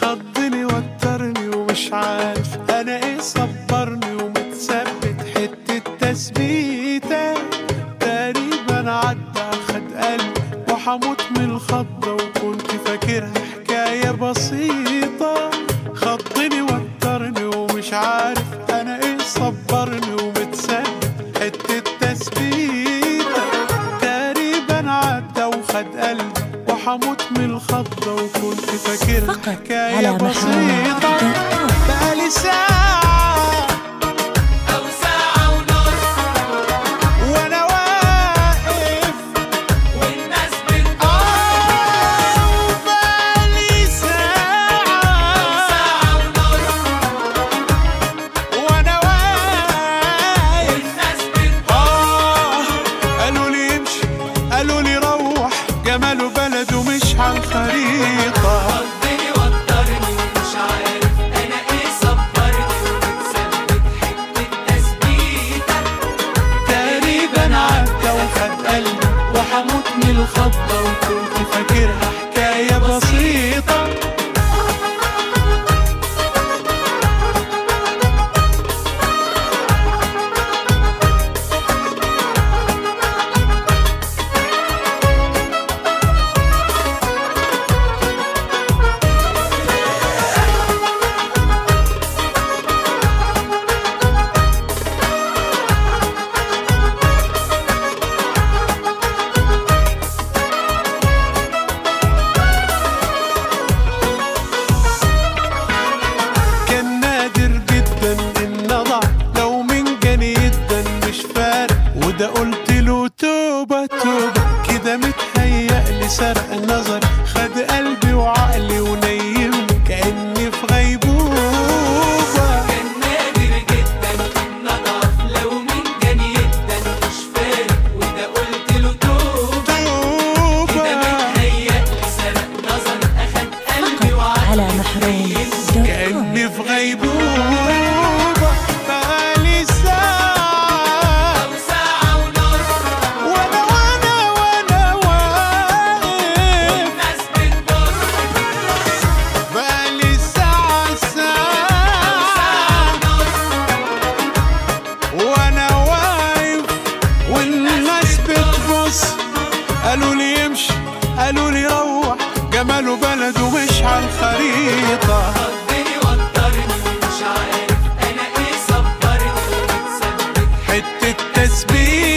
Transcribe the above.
خضني وترني ومش عارف انا ايه صبرني ومتثبت حتة تثبيتة تقريبا عدى خد قلبي وحموت من الخضة وكنت فاكرها حكاية بسيطة خضني وترني ومش عارف انا ايه صبرني ومتثبت حتة تثبيتة تقريبا عدى وخد قلبي وحموت من الخضة وكنت فاكرها فقط حكاية على محروم بسيطة دوت كوم. بقالي ساعة أو ساعة ونص وأنا واقف والناس بتبص آه بقالي ساعة ساعة ونص وأنا واقف والناس بتبص آه قالوا لي امشي قالوا لي روح جماله بلده مش على الخريطة خضني وترني ومش عارف أنا إيه صبرني ومتثبت حتة تثبيتة تقريبا عدى وخد قلبي وحموت من الخضة وكنت فاكرها حكاية بسيطة كان نادر جدا ان اضع لو من جاني جدا مش فارق وده قلت له توبة توبة كده متهيأ لي سرق النظر خد قلبي وعقلي ونيمني كأني في غيبوبة كان نادر جدا إن أضعف لو من جاني جدا مش فارق وده قلت له توبة توبة كده متهيأ لي سرق نظر أخد قلبي فقط وعقلي على محروم دوت كوم. كأني في غيبوبة بقالي ساعة أو ساعة ونص وانا وانا وانا واقف والناس بتبص بقالي ساعة ساعة وانا واقف والناس بتبص قالوا لي امشي قالوا لي روح جماله بلده مش على الخريطة خضني وترني ومش عارف انا ايه صبرني ومتثبت حتة تثبيت